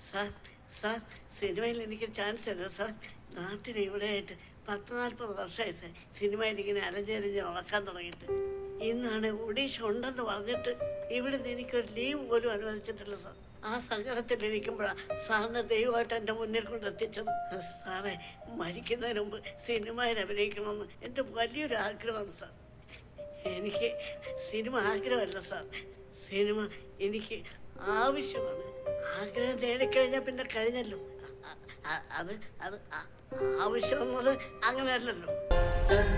sir sir സിനിമയിൽ എനിക്ക് chance തരുമോ സാർ നാട്ടിൽ ഇവിടെ ആയിട്ട് പത്ത് നാൽപ്പത് വർഷമായി സാർ സിനിമയിൽ ഇങ്ങനെ അലഞ്ഞരിഞ്ഞ് ഉളക്കാൻ തുടങ്ങിയിട്ട് ഇന്നാണ് ഒഡീഷ ഉണ്ടെന്ന് പറഞ്ഞിട്ട് ഇവിടുന്ന് എനിക്കൊരു ലീവ് പോലും അനുവദിച്ചിട്ടില്ല സാർ ആ സങ്കടത്തിലിരിക്കുമ്പോഴാണ് സാറിനെ ദൈവമായിട്ട് എൻ്റെ മുന്നിൽ കൊണ്ട് എത്തിച്ചത് സാറേ മരിക്കുന്നതിന് മുമ്പ് സിനിമയിൽ അഭിനയിക്കണമെന്ന് എൻ്റെ വലിയൊരു ആഗ്രഹമാണ് സാർ എനിക്ക് സിനിമ ആഗ്രഹമല്ല സാർ സിനിമ എനിക്ക് ആവശ്യമാണ് ആഗ്രഹം നേടിക്കഴിഞ്ഞാൽ പിന്നെ കഴിഞ്ഞല്ലോ അ- അ- അത് അത് ആ- ആവശ്യം എന്നത് അങ്ങനെയല്ലല്ലോ